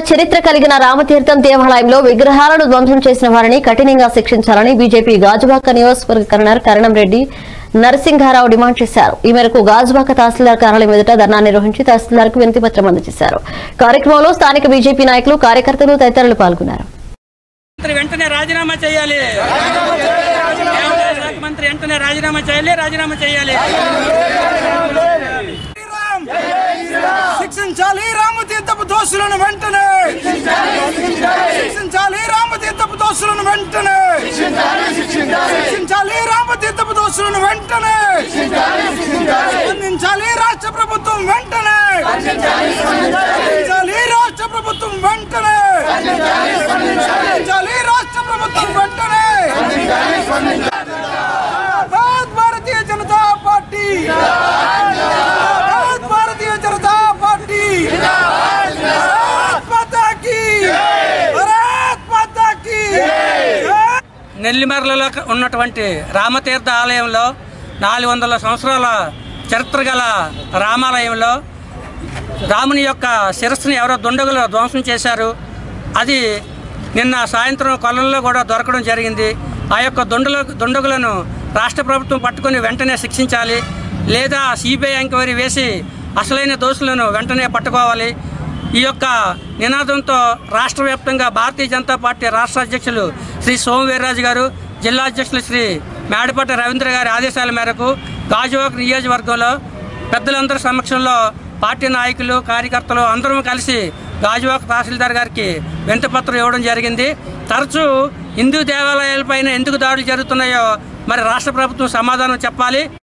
చరిత్ర కలిగిన రామతీర్థం దేవాలయంలో విగ్రహాలను ధ్వంసం చేసిన వారిని కఠినంగా శిక్షించాలని బీజేపీ గాజువాక నియోజకవర్గ కర్నర్ కరణం రెడ్డి నరసింహారావు డిమాండ్ చేశారు ఈ మేరకు గాజువాక తహసీల్దార్ కార్యాలయం ఎదుట ధర్నా నిర్వహించి తహసీల్దార్కు వినతి పత్రం అందజేశారు కార్యక్రమంలో స్థానిక బీజేపీ నాయకులు కార్యకర్తలు తదితరులు పాల్గొన్నారు మంత్రి వెంటనే రాజీనామా చేయాలి వ్యవసాయ శాఖ మంత్రి వెంటనే రాజీనామా చేయాలి రాజీనామా చేయాలి శ్రీరామ్ శిక్షించాలి రామతీర్థపు దోషులను వెంటనే శిక్షించాలి రామతీర్థపు దోషులను వెంటనే శిక్షించాలి రామతీర్థపు దోషులను వెంటనే స్పందించాలి రాష్ట్ర ప్రభుత్వం వెంటనే స్పందించాలి రాష్ట్ర ప్రభుత్వం వెంటనే స్పందించాలి రాష్ట్ర ప్రభుత్వం వెంటనే భారత్ భారతీయ జనతా పార్టీ భారత్ భారతీయ జనతా పార్టీ భారత్ మాతా కీ భారత్ మాతా కీ జై. నెల్లిమర్లలో ఉన్నటువంటి రామతీర్థ ఆలయంలో నాలుగు వందల సంవత్సరాల చరిత్ర గల రామాలయంలో రాముని యొక్క శిరస్సుని ఎవరో దుండగులు ధ్వంసం చేశారు అది నిన్న సాయంత్రం కొలంలో కూడా దొరకడం జరిగింది ఆ యొక్క దుండల దుండగులను రాష్ట్ర ప్రభుత్వం పట్టుకొని వెంటనే శిక్షించాలి లేదా సిబిఐ ఎంక్వైరీ వేసి అసలైన దోషులను వెంటనే పట్టుకోవాలి ఈ యొక్క నినాదంతో రాష్ట్ర వ్యాప్తంగా భారతీయ జనతా పార్టీ రాష్ట్ర అధ్యక్షులు శ్రీ సోమవీర్రాజు గారు జిల్లా అధ్యక్షులు శ్రీ మేడపట్ట రవీంద్ర గారి ఆదేశాల మేరకు గాజువాక నియోజకవర్గంలో పెద్దలందరి సమక్షంలో పార్టీ నాయకులు కార్యకర్తలు అందరం కలిసి గాజువాక తహసీల్దార్ గారికి వింతపత్రం ఇవ్వడం జరిగింది తరచూ హిందూ దేవాలయాలపైన ఎందుకు దాడులు జరుగుతున్నాయో మరి రాష్ట్ర ప్రభుత్వం సమాధానం చెప్పాలి